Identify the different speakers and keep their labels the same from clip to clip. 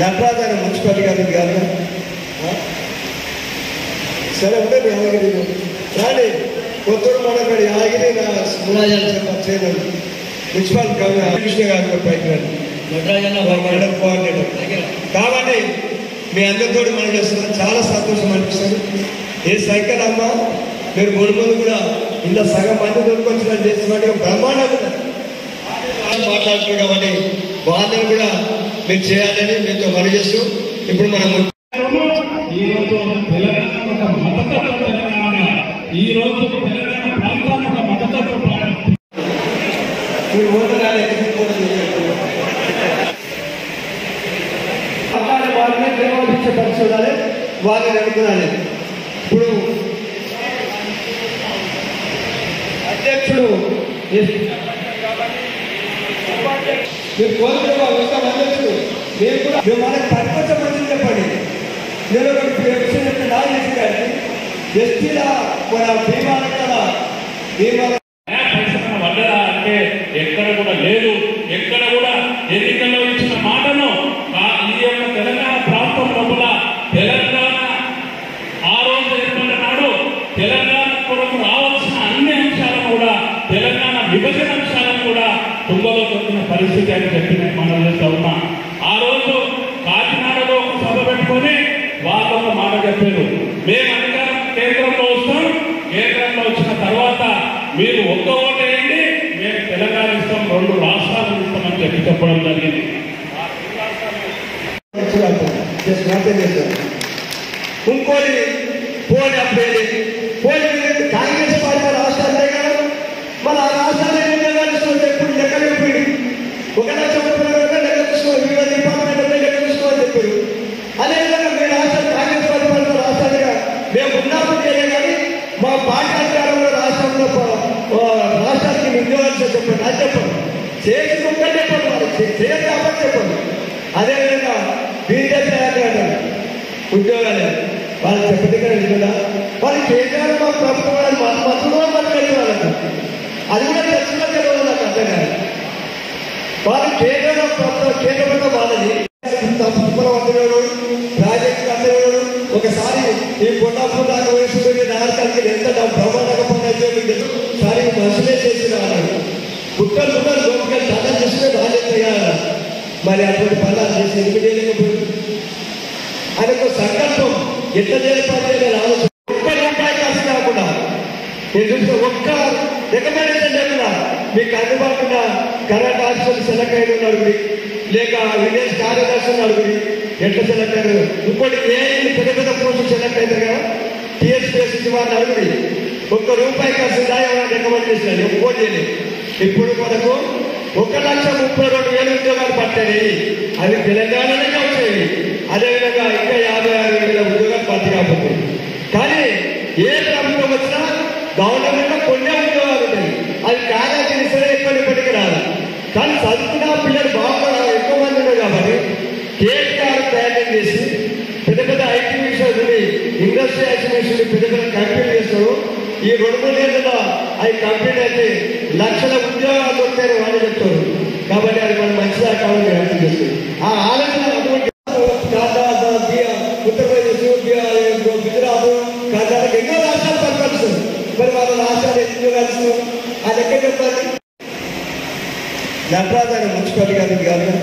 Speaker 1: నటరాజన municipality గారి గారు సరే ఉంటే మీ యాదగిరి రాండి కొత్తూరు మండపడి యాదగిరి నా ములాజాల చైర్మన్ మున్సిపల్ కృష్ణ గారి పైకి రండి మండల కోఆర్డినేటర్ కాబట్టి మీ అందరితో మనం చేస్తున్నాం చాలా సంతోషం అనిపిస్తుంది ఏ సైకిల్ అమ్మ మీరు ముందు ముందు కూడా ఇంత సగం మంది దొరుకొచ్చినట్టు చేస్తున్నట్టు బ్రహ్మాండంగా ఉన్నది. వాళ్ళు మాట్లాడుతున్నారు కాబట్టి వాళ్ళని కూడా మీరు చేయాలని మీతో మనం చేస్తూ ఇప్పుడు మనం
Speaker 2: ఈ రోజు తెలంగాణ ఒక మతతత్వ తెలంగాణ ఈ రోజు తెలంగాణ ప్రాంతాన్ని ఒక మతతత్వ ప్రాంతం
Speaker 1: మీరు ఓటరాలే అమ్మాయి వాళ్ళనే ప్రేమించే పరిస్థితి ఉండాలి వాళ్ళని అనుకున్నాను ఇప్పుడు అధ్యక్షుడు మీరు కోరుకునే వాళ్ళు వస్తాం అధ్యక్షుడు మేము కూడా మేము మనకు పనికొచ్చే మంది చెప్పండి నేను ఒకటి విషయం చెప్తే నా చేసి కానీ ఎస్టీల మన భీమా లెక్కల భీమా
Speaker 2: పరిశ్రమ వడ్డరా అంటే ఎక్కడ కూడా లేదు ఎక్కడ కూడా ఎన్నికల్లో ఇచ్చిన మాటను ఆ- ఈ యొక్క తెలంగాణ ప్రాంతం లోపల తెలంగాణ ఆ రోజు ఏర్పడిన నాడు తెలంగాణ కొరకు రావాల్సిన అన్ని అంశాలను కూడా తెలంగాణ విభజన అంశాలను కూడా తుంగలో తొక్కిన పరిస్థితి అని చెప్పి నేను మనం చేస్తా ఉన్నా ఆ రోజు కాకినాడలో ఒక సభ పెట్టుకొని వాళ్ళు ఒక మాట చెప్పారు మేము అధికారం కేంద్రంలో వస్తాం కేంద్రంలో వచ్చిన తర్వాత మీరు ఒక్క ఓటు వేయండి మేము తెలంగాణ ఇస్తాం రెండు రాష్ట్రాలు ఇస్తామని చెప్పి చెప్పడం జరిగింది
Speaker 1: జస్ట్ నాటే చేశారు ఇంకోటి పోనీ అప్పుడే పోనీ కాంగ్రెస్ పార్టీ రాష్ట్రాలే కదా మన ఆ రాష్ట్రాలు ఏం లెక్కలిస్తుంది ఎప్పుడు లెక్కలు చెప్పి ఒక లక్ష ముప్పై వేల లెక్క తీసుకోవాలి వివిధ డిపార్ట్మెంట్ లెక్క తీసుకోవాలని చెప్పారు అదేవిధంగా మీ రాష్ట్రం కాంగ్రెస్ పార్టీ వాళ్ళ రాష్ట్రాలుగా మేము ఉన్నప్పుడు చేయలే కానీ మా పార్టీ అధికారంలో రాష్ట్రంలో ప- ఆ, రాష్ట్రానికి ఉద్యోగాలు చేసి చెప్పండి అది చెప్పండి చేసి ఒక్కటి చెప్పండి వాళ్ళకి చేయాలి కాబట్టి చెప్పండి అదేవిధంగా బీజేపీ అంటారు ఉద్యోగాలు వాళ్ళు చెప్పదగ్గర కదా వాళ్ళు కేసీఆర్ మా ప్రభుత్వం వాళ్ళు మా మతంలో వాళ్ళు కలిగి వాళ్ళకి అది కూడా చర్చలో తెలియదు నాకు అర్థం కాదు వాళ్ళు కేంద్ర ప్రభుత్వం కేంద్ర ప్రభుత్వం వాళ్ళది తప్పుల వందలేడు ప్రాజెక్ట్ కట్టలేడు ఒకసారి ఈ కొండాపూర్ దాకా వేసుకుని రాష్ట్రానికి ఎంత బ్రహ్మాండంగా పని సారి మనుషులే చేసి రావాలి కుక్కలు కుక్కలు లోపలికి చాలా చేస్తే రాజకీయ మరి అటువంటి పనులు చేసి ఎందుకు చేయలేకపోయింది ఆయనకు సంకల్పం ఎట్లా చేయాలి ఆలోచన ఒక్క రూపాయి ఖర్చు కాకుండా నేను చూస్తే ఒక్క రికమెండేషన్ చెప్పిన మీకు అందుబాటున్న కరెంట్ హాస్పిటల్ సెలెక్ట్ అయిన నలుగురి లేక విలేజ్ కార్యదర్శి నలుగురి ఎట్లా సెలెక్ట్ అయ్యారు ఇంకోటి ఏ పెద్ద పెద్ద పోస్టులు సెలెక్ట్ అవుతారు కదా టీఎస్పీఎస్సీ వారు నలుగురి ఒక్క రూపాయి ఖర్చు ఎవరైనా రికమెండ్ చేసినారు ఒక్కో చేయలేదు ఇప్పుడు మనకు ఒక లక్ష ముప్పై రెండు వేల ఉద్యోగాలు పట్టాయి అవి తెలంగాణలోనే వచ్చాయి అదేవిధంగా ఇంకా యాభై ఆరు వేల ఉద్యోగాలు పట్టి కాకపోతే కానీ ఏ ప్రభుత్వం వచ్చినా గవర్నమెంట్ లో కొన్ని ఉద్యోగాలు ఉంటాయి అది కాదా సరే ఎక్కడ ఇప్పటికీ రాదు కానీ చదువుకున్న పిల్లలు బాగా ఎక్కువ మంది ఉన్నారు కాబట్టి కేటీఆర్ తయారు చేసి పెద్ద పెద్ద ఐటీ విషయాలు ఇండస్ట్రీ ఎగ్జిబిషన్ పెద్ద పెద్ద కంపెనీలు చేస్తారు ఈ రెండు మూడు ఏళ్ళలో అవి కంపెనీ అయితే లక్షల ఉద్యోగాలు దొరుకుతాయని వాళ్ళు చెప్తారు కాబట్టి అది మనం మంచిదా కావాలని అర్థం చేస్తుంది ఆ ఆలోచన అటువంటి కర్ణాటక, బిహార్, ఉత్తరప్రదేశ్ బిహార్, గుజరాత్ కర్ణాటక ఎన్నో రాష్ట్రాలు పరిపాలిస్తారు మరి వాళ్ళ రాష్ట్రాలు ఎన్ని ఉద్యోగాలు ఇస్తున్నారు ఆ లెక్క చెప్పాలి నటరాజన మున్సిపాలిటీ గారి గారు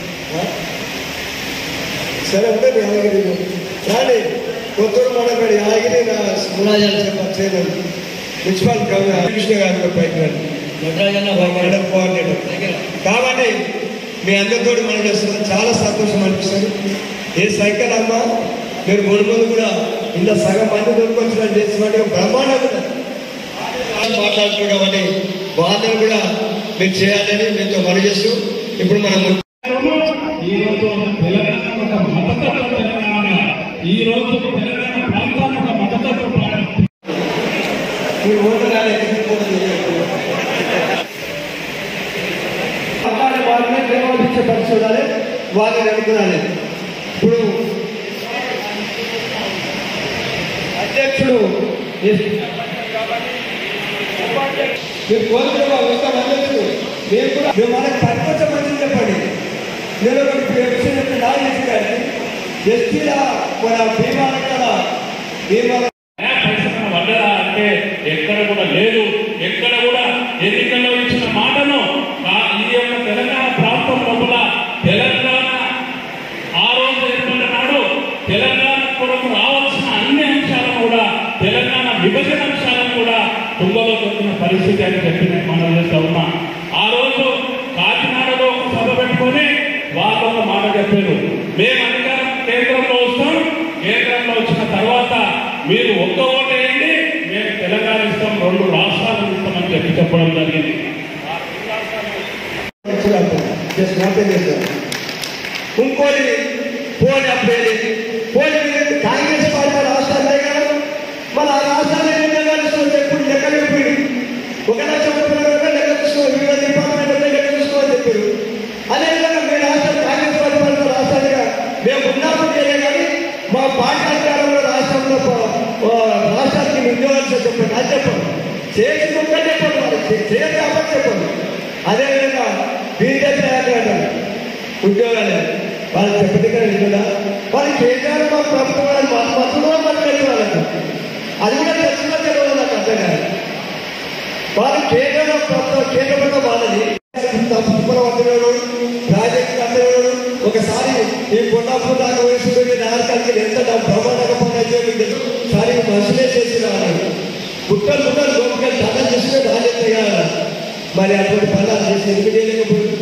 Speaker 1: సరే ఉంటే మీ యాదగిరి రాండి కొత్తూరు మండపడి యాదగిరి నా ములాజాల చైర్మన్ మున్సిపల్ కృష్ణ గారి పైకి రండి మండల కోఆర్డినేటర్ కాబట్టి మీ అందరితో మనం చేస్తున్నాం చాలా సంతోషం అనిపిస్తుంది ఏ సైకిల్ అమ్మ మీరు ముందు ముందు కూడా ఇంత సగం మంది దొరుకొచ్చినట్టు చేస్తున్నట్టు బ్రహ్మాండంగా ఉన్నది. వాళ్ళు మాట్లాడుతున్నారు కాబట్టి వాళ్ళని కూడా మీరు చేయాలని మీతో మనం చేస్తూ ఇప్పుడు మనం
Speaker 2: ఈ రోజు తెలంగాణ ఒక మతతత్వ తెలంగాణ ఈ రోజు తెలంగాణ ప్రాంతాన్ని ఒక మతతత్వ ప్రాంతం
Speaker 1: మీరు ఓటరాలే అమ్మాయి వాళ్ళనే ప్రేమించే పరిస్థితి ఉండాలి వాళ్ళని అనుకున్నాను ఇప్పుడు అధ్యక్షుడు మీరు కోరుకునే వాళ్ళు వస్తాం అధ్యక్షుడు మేము కూడా మేము మనకు పనికొచ్చే మంది చెప్పండి నేను ఒకటి విషయం చెప్తే నాగేష్ గారికి ఎస్టీల మన భీమా కదా భీమా
Speaker 2: ఏ పరిశ్రమ వడ్డరా అంటే ఎక్కడ కూడా లేదు ఎక్కడ కూడా ఎన్నికల్లో ఇచ్చిన మాటను ఆ- ఈ యొక్క తెలంగాణ ప్రాంతం లోపల తెలంగాణ ఆ రోజు ఏర్పడిన నాడు తెలంగాణ కొరకు రావాల్సిన అన్ని అంశాలను కూడా తెలంగాణ విభజన అంశాలను కూడా తుంగలో దొరికిన పరిస్థితి అని చెప్పి నేను మనం చేస్తా ఉన్నా ఆ రోజు కాకినాడలో ఒక సభ పెట్టుకొని వాళ్ళు ఒక మాట చెప్పారు మేము అధికారం కేంద్రంలో వస్తాం కేంద్రంలో వచ్చిన తర్వాత మీరు ఒక్క ఓటు వేయండి మేము తెలంగాణ ఇస్తాం రెండు రాష్ట్రాలు ఇస్తామని చెప్పి చెప్పడం జరిగింది
Speaker 1: జస్ట్ నాట్ సార్ ఇంకోటి పోనీ అప్పుడేది పోనీ కాంగ్రెస్ పార్టీ రాష్ట్రాలే కదా మన ఆ రాష్ట్రాలు ఎన్నికలు చూస్తే ఎప్పుడు లెక్క చెప్పాడు ఒక లక్ష రూపాయలు లెక్క చూసుకో వివిధ డిపార్ట్మెంట్ లెక్క చూసుకోమని చెప్పారు అదేవిధంగా మీ రాష్ట్రం కాంగ్రెస్ పార్టీ వాళ్ళ రాష్ట్రాలుగా మేము ఉన్నామని చేయలే కానీ మా పార్టీ అధికారంలో రాష్ట్రంలో ప- ఆ, రాష్ట్రానికి ఉద్యోగాలు చెప్పండి అది చెప్పండి చేసి ఒక్కటి చెప్పండి మరి చేయదు కాబట్టి చెప్పండి అదేవిధంగా బీజేపీ అంటారు ఉద్యోగాలు వాళ్ళు చెప్పడం కదా వాళ్ళు కేసీఆర్ మా ప్రభుత్వం వాళ్ళు మా మతంలో మరి తెలియదు వాళ్ళకు అది కూడా తెలుసుకున్న తెలియదు నాకు అర్థం కాదు వాళ్ళు కేంద్ర ప్రభుత్వం కేంద్ర ప్రభుత్వం వాళ్ళది పుష్పరవంతుడు ప్రాజెక్ట్ కట్టేవాడు ఒకసారి ఈ కొండాపూర్ దాకా వేసుకుని నాలుగు ఎంత బ్రహ్మాండంగా పని సారి మనుషులే చేసి రావాలి గుట్టలు గుట్టలు లోపలికి దండం చేసుకుని రాజెత్తగా మరి అటువంటి పనులు చేసి ఎందుకు చేయలేకపోయింది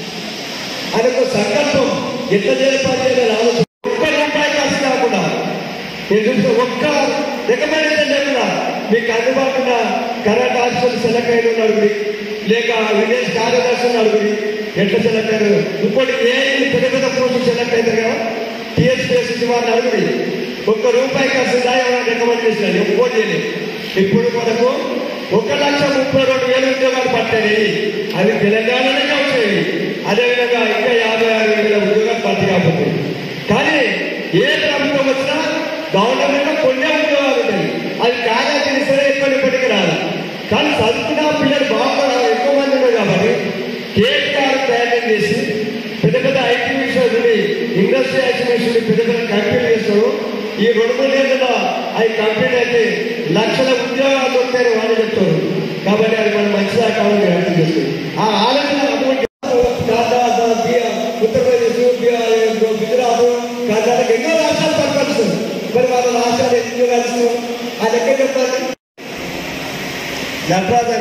Speaker 1: ఆయనకు సంకల్పం ఎట్లా చేయాలి ఆలోచన ఒక్క రూపాయి ఖర్చు కాకుండా నేను చూసిన ఒక్క రికమెండేషన్ లేకుండా మీకు అందుబాటులో కరెంట్ ఆఫీసర్ సెలెక్ట్ అయిన నలుగురి లేక విలేజ్ కార్యదర్శి నలుగురి ఎట్లా సెలెక్ట్ అయ్యారు ఇంకోటి ఏ పెద్ద పెద్ద పోస్టులు సెలెక్ట్ అవుతారు కదా టీఎస్పీఎస్సీ వారు నలుగురి ఒక్క రూపాయి ఖర్చు దాని రికమెండ్ చేసినారు ఒక్కో చేయలేదు ఇప్పుడు మనకు ఒక లక్ష ముప్పై రెండు వేల ఉద్యోగాలు పట్టాయి అవి తెలంగాణలోనే వచ్చాయి అదేవిధంగా ఇంకా యాభై ఆరు వేల ఉద్యోగాలు పట్టి కాకపోతే కానీ ఏ ప్రభుత్వం వచ్చినా గవర్నమెంట్ లో కొన్ని ఉద్యోగాలు ఉంటాయి అది కాగా తెలిసే ఎప్పటి ఇప్పటికి రాదు కానీ చదువుకున్న పిల్లలు బాగున్నారు ఎక్కువ మంది ఉన్నారు కాబట్టి కేటీఆర్ తయారు చేసి పెద్ద పెద్ద ఐటీ మిషన్ ఇండస్ట్రీ ఎగ్జిబిషన్ పెద్ద పెద్ద కంపెనీలు చేస్తారు ఈ రెండు మూడు ఏళ్ళలో అవి కంపెనీ అయితే లక్షల ఉద్యోగాలు దొరుకుతాయని వాళ్ళు చెప్తారు కాబట్టి అది మనం మంచిదా కావాలని అర్థం చేస్తుంది ఆ ఆలోచన అటువంటి కర్ణాటక, బిహార్, ఉత్తరప్రదేశ్ బిహార్ గుజరాత్ కర్ణాటక ఎన్నో రాష్ట్రాలు పరిపాలిస్తారు మరి వాళ్ళ రాష్ట్రాలు ఎన్ని ఉద్యోగాలు ఇస్తున్నారు ఆ లెక్క చెప్పాలి నటరాజ